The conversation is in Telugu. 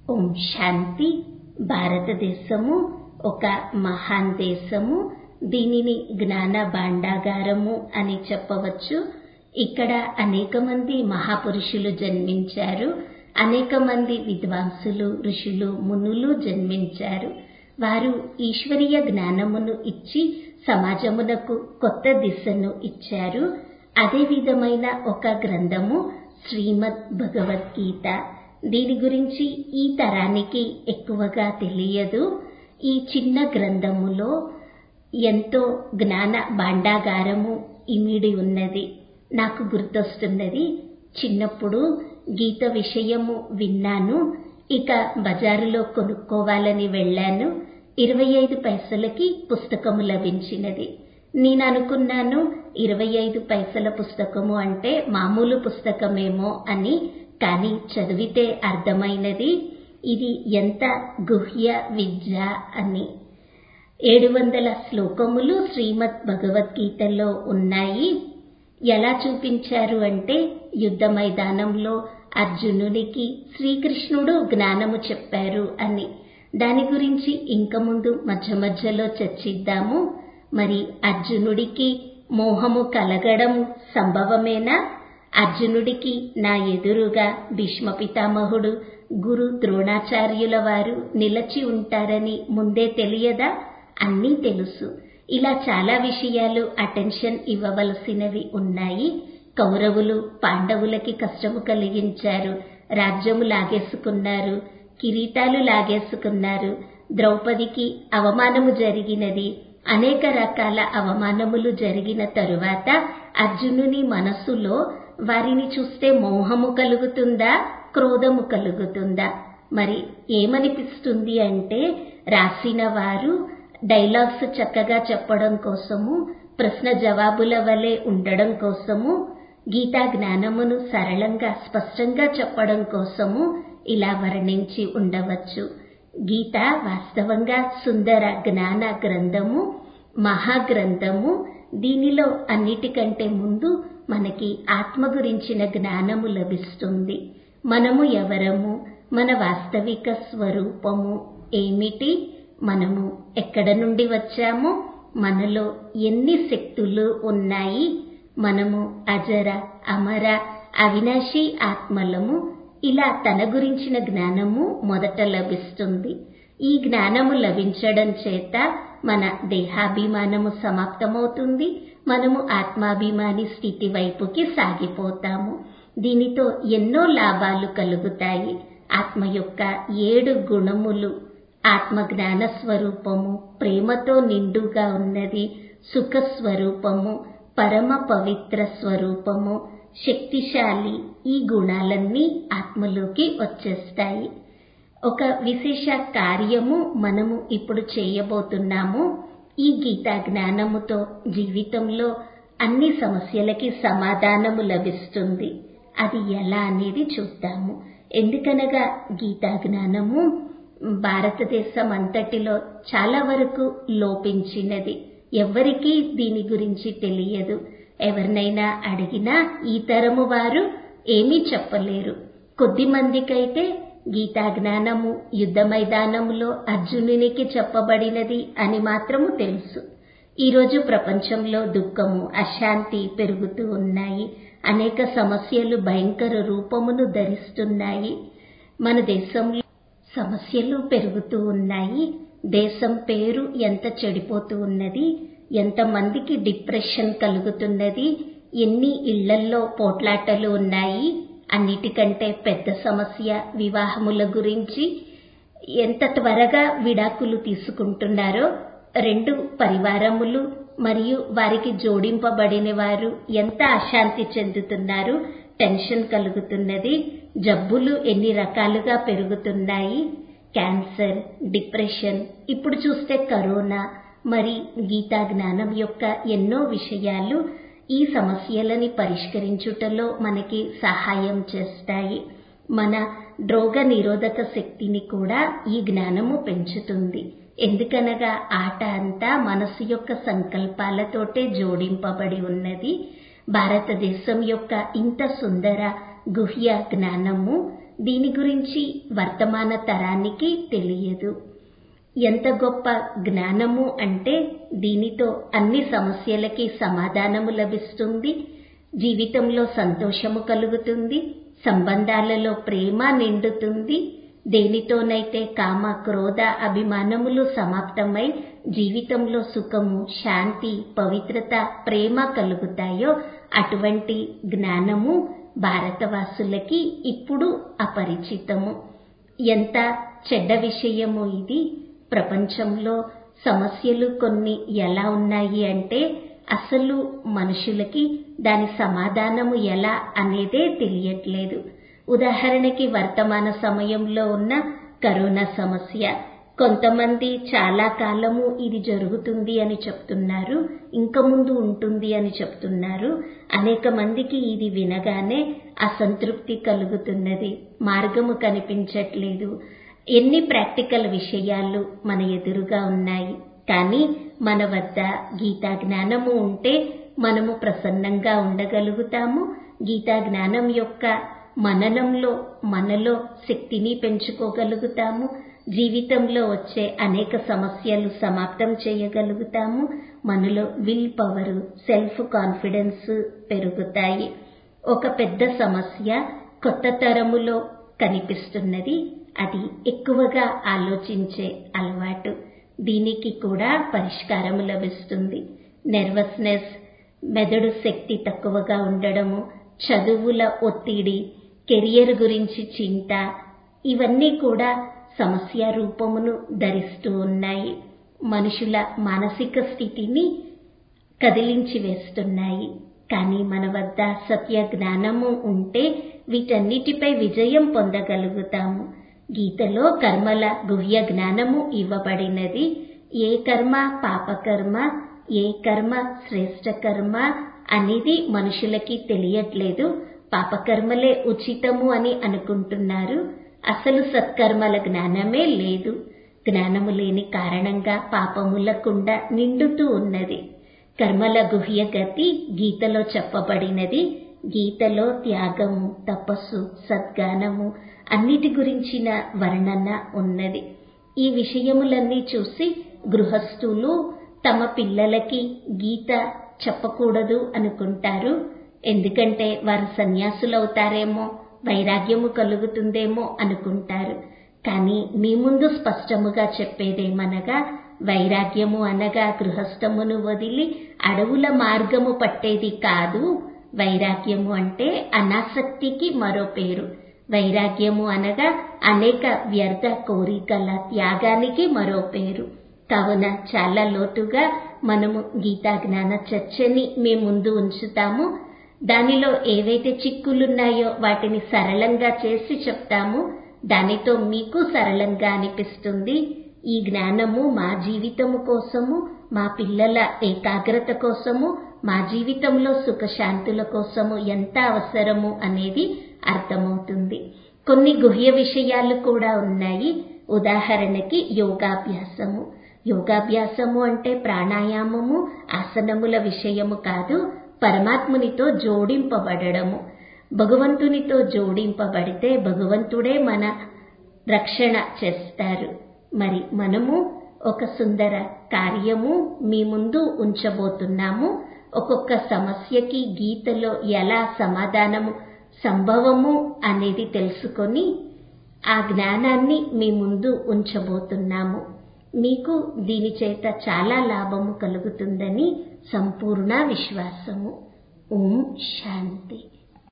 ఓం శాంతి భారతదేశము ఒక మహాన్ దేశము దీనిని జ్ఞాన భాండాగారము అని చెప్పవచ్చు ఇక్కడ అనేక మంది మహాపురుషులు జన్మించారు అనేక మంది విద్వాంసులు ఋషులు మునులు జన్మించారు వారు ఈశ్వరీయ జ్ఞానమును ఇచ్చి సమాజమునకు కొత్త దిశను ఇచ్చారు అదే విధమైన ఒక గ్రంథము శ్రీమద్ భగవద్గీత దీని గురించి ఈ తరానికి ఎక్కువగా తెలియదు ఈ చిన్న గ్రంథములో ఎంతో జ్ఞాన భాండాగారము ఇమిడి ఉన్నది నాకు గుర్తొస్తున్నది చిన్నప్పుడు గీత విషయము విన్నాను ఇక బజారులో కొనుక్కోవాలని వెళ్ళాను ఇరవై ఐదు పైసలకి పుస్తకము లభించినది నేను అనుకున్నాను ఇరవై ఐదు పైసల పుస్తకము అంటే మామూలు పుస్తకమేమో అని కానీ చదివితే అర్థమైనది ఇది ఎంత గుహ్య విద్య అని ఏడు వందల శ్లోకములు శ్రీమద్ భగవద్గీతలో ఉన్నాయి ఎలా చూపించారు అంటే యుద్ధ మైదానంలో అర్జునునికి శ్రీకృష్ణుడు జ్ఞానము చెప్పారు అని దాని గురించి ఇంక ముందు మధ్య మధ్యలో చర్చిద్దాము మరి అర్జునుడికి మోహము కలగడం సంభవమేనా అర్జునుడికి నా ఎదురుగా భీష్మ పితామహుడు గురు ద్రోణాచార్యుల వారు నిలచి ఉంటారని ముందే తెలియదా అన్నీ తెలుసు ఇలా చాలా విషయాలు అటెన్షన్ ఇవ్వవలసినవి ఉన్నాయి కౌరవులు పాండవులకి కష్టము కలిగించారు రాజ్యము లాగేసుకున్నారు కిరీటాలు లాగేసుకున్నారు ద్రౌపదికి అవమానము జరిగినది అనేక రకాల అవమానములు జరిగిన తరువాత అర్జునుని మనస్సులో వారిని చూస్తే మోహము కలుగుతుందా క్రోధము కలుగుతుందా మరి ఏమనిపిస్తుంది అంటే రాసిన వారు డైలాగ్స్ చక్కగా చెప్పడం కోసము ప్రశ్న జవాబుల వలె ఉండడం కోసము గీతా జ్ఞానమును సరళంగా స్పష్టంగా చెప్పడం కోసము ఇలా వర్ణించి ఉండవచ్చు గీత వాస్తవంగా సుందర జ్ఞాన గ్రంథము మహాగ్రంథము దీనిలో అన్నిటికంటే ముందు మనకి ఆత్మ గురించిన జ్ఞానము లభిస్తుంది మనము ఎవరము మన వాస్తవిక స్వరూపము ఏమిటి మనము ఎక్కడ నుండి వచ్చాము మనలో ఎన్ని శక్తులు ఉన్నాయి మనము అజర అమర అవినాశి ఆత్మలము ఇలా తన గురించిన జ్ఞానము మొదట లభిస్తుంది ఈ జ్ఞానము లభించడం చేత మన దేహాభిమానము సమాప్తమవుతుంది మనము ఆత్మాభిమాని స్థితి వైపుకి సాగిపోతాము దీనితో ఎన్నో లాభాలు కలుగుతాయి ఆత్మ యొక్క ఏడు గుణములు ఆత్మ జ్ఞాన స్వరూపము ప్రేమతో నిండుగా ఉన్నది సుఖ స్వరూపము పరమ పవిత్ర స్వరూపము శక్తిశాలి ఈ గుణాలన్నీ ఆత్మలోకి వచ్చేస్తాయి ఒక విశేష కార్యము మనము ఇప్పుడు చేయబోతున్నాము ఈ గీతా జ్ఞానముతో జీవితంలో అన్ని సమస్యలకి సమాధానము లభిస్తుంది అది ఎలా అనేది చూద్దాము ఎందుకనగా గీతా జ్ఞానము భారతదేశం అంతటిలో చాలా వరకు లోపించినది ఎవరికీ దీని గురించి తెలియదు ఎవరినైనా అడిగినా ఈ తరము వారు ఏమీ చెప్పలేరు కొద్ది మందికైతే గీతా జ్ఞానము యుద్ధ మైదానంలో అర్జునునికి చెప్పబడినది అని మాత్రము తెలుసు ఈరోజు ప్రపంచంలో దుఃఖము అశాంతి పెరుగుతూ ఉన్నాయి అనేక సమస్యలు భయంకర రూపమును ధరిస్తున్నాయి మన దేశంలో సమస్యలు పెరుగుతూ ఉన్నాయి దేశం పేరు ఎంత చెడిపోతూ ఉన్నది ఎంతమందికి డిప్రెషన్ కలుగుతున్నది ఎన్ని ఇళ్లల్లో పోట్లాటలు ఉన్నాయి అన్నిటికంటే పెద్ద సమస్య వివాహముల గురించి ఎంత త్వరగా విడాకులు తీసుకుంటున్నారో రెండు పరివారములు మరియు వారికి జోడింపబడిన వారు ఎంత అశాంతి చెందుతున్నారు టెన్షన్ కలుగుతున్నది జబ్బులు ఎన్ని రకాలుగా పెరుగుతున్నాయి క్యాన్సర్ డిప్రెషన్ ఇప్పుడు చూస్తే కరోనా మరి గీతా జ్ఞానం యొక్క ఎన్నో విషయాలు ఈ సమస్యలని పరిష్కరించుటలో మనకి సహాయం చేస్తాయి మన రోగ నిరోధక శక్తిని కూడా ఈ జ్ఞానము పెంచుతుంది ఎందుకనగా ఆట అంతా మనసు యొక్క సంకల్పాలతోటే జోడింపబడి ఉన్నది భారతదేశం యొక్క ఇంత సుందర గుహ్య జ్ఞానము దీని గురించి వర్తమాన తరానికి తెలియదు ఎంత గొప్ప జ్ఞానము అంటే దీనితో అన్ని సమస్యలకి సమాధానము లభిస్తుంది జీవితంలో సంతోషము కలుగుతుంది సంబంధాలలో ప్రేమ నిండుతుంది దేనితోనైతే కామ క్రోధ అభిమానములు సమాప్తమై జీవితంలో సుఖము శాంతి పవిత్రత ప్రేమ కలుగుతాయో అటువంటి జ్ఞానము భారతవాసులకి ఇప్పుడు అపరిచితము ఎంత చెడ్డ విషయము ఇది ప్రపంచంలో సమస్యలు కొన్ని ఎలా ఉన్నాయి అంటే అసలు మనుషులకి దాని సమాధానము ఎలా అనేదే తెలియట్లేదు ఉదాహరణకి వర్తమాన సమయంలో ఉన్న కరోనా సమస్య కొంతమంది చాలా కాలము ఇది జరుగుతుంది అని చెప్తున్నారు ఇంక ముందు ఉంటుంది అని చెప్తున్నారు అనేక మందికి ఇది వినగానే అసంతృప్తి కలుగుతున్నది మార్గము కనిపించట్లేదు ఎన్ని ప్రాక్టికల్ విషయాలు మన ఎదురుగా ఉన్నాయి కానీ మన వద్ద గీతా జ్ఞానము ఉంటే మనము ప్రసన్నంగా ఉండగలుగుతాము గీతా జ్ఞానం యొక్క మననంలో మనలో శక్తిని పెంచుకోగలుగుతాము జీవితంలో వచ్చే అనేక సమస్యలు సమాప్తం చేయగలుగుతాము మనలో విల్ పవర్ సెల్ఫ్ కాన్ఫిడెన్స్ పెరుగుతాయి ఒక పెద్ద సమస్య కొత్త తరములో కనిపిస్తున్నది అది ఎక్కువగా ఆలోచించే అలవాటు దీనికి కూడా పరిష్కారం లభిస్తుంది నెర్వస్నెస్ మెదడు శక్తి తక్కువగా ఉండడము చదువుల ఒత్తిడి కెరియర్ గురించి చింత ఇవన్నీ కూడా సమస్య రూపమును ధరిస్తూ ఉన్నాయి మనుషుల మానసిక స్థితిని కదిలించి వేస్తున్నాయి కానీ మన వద్ద సత్య జ్ఞానము ఉంటే వీటన్నిటిపై విజయం పొందగలుగుతాము గీతలో కర్మల గుహ్య జ్ఞానము ఇవ్వబడినది ఏ కర్మ పాపకర్మ ఏ కర్మ శ్రేష్ట కర్మ అనేది మనుషులకి తెలియట్లేదు పాపకర్మలే ఉచితము అని అనుకుంటున్నారు అసలు సత్కర్మల జ్ఞానమే లేదు జ్ఞానము లేని కారణంగా పాపములకుండా నిండుతూ ఉన్నది కర్మల గుహ్య గతి గీతలో చెప్పబడినది గీతలో త్యాగము తపస్సు సద్గానము అన్నిటి గురించిన వర్ణన ఉన్నది ఈ విషయములన్నీ చూసి గృహస్థులు తమ పిల్లలకి గీత చెప్పకూడదు అనుకుంటారు ఎందుకంటే వారు సన్యాసులవుతారేమో వైరాగ్యము కలుగుతుందేమో అనుకుంటారు కానీ మీ ముందు స్పష్టముగా చెప్పేదేమనగా వైరాగ్యము అనగా గృహస్థమును వదిలి అడవుల మార్గము పట్టేది కాదు వైరాగ్యము అంటే అనాసక్తికి మరో పేరు వైరాగ్యము అనగా అనేక వ్యర్థ కోరికల త్యాగానికి మరో పేరు కావున చాలా లోతుగా మనము గీతా జ్ఞాన చర్చని మీ ముందు ఉంచుతాము దానిలో ఏవైతే చిక్కులున్నాయో వాటిని సరళంగా చేసి చెప్తాము దానితో మీకు సరళంగా అనిపిస్తుంది ఈ జ్ఞానము మా జీవితము కోసము మా పిల్లల ఏకాగ్రత కోసము మా జీవితంలో సుఖశాంతుల కోసము ఎంత అవసరము అనేది అర్థమవుతుంది కొన్ని గుహ్య విషయాలు కూడా ఉన్నాయి ఉదాహరణకి యోగాభ్యాసము యోగాభ్యాసము అంటే ప్రాణాయామము ఆసనముల విషయము కాదు పరమాత్మునితో జోడింపబడము భగవంతునితో జోడింపబడితే భగవంతుడే మన రక్షణ చేస్తారు మరి మనము ఒక సుందర కార్యము మీ ముందు ఉంచబోతున్నాము ఒక్కొక్క సమస్యకి గీతలో ఎలా సమాధానము సంభవము అనేది తెలుసుకొని ఆ జ్ఞానాన్ని మీ ముందు ఉంచబోతున్నాము మీకు దీని చేత చాలా లాభము కలుగుతుందని సంపూర్ణ విశ్వాసము ఓం శాంతి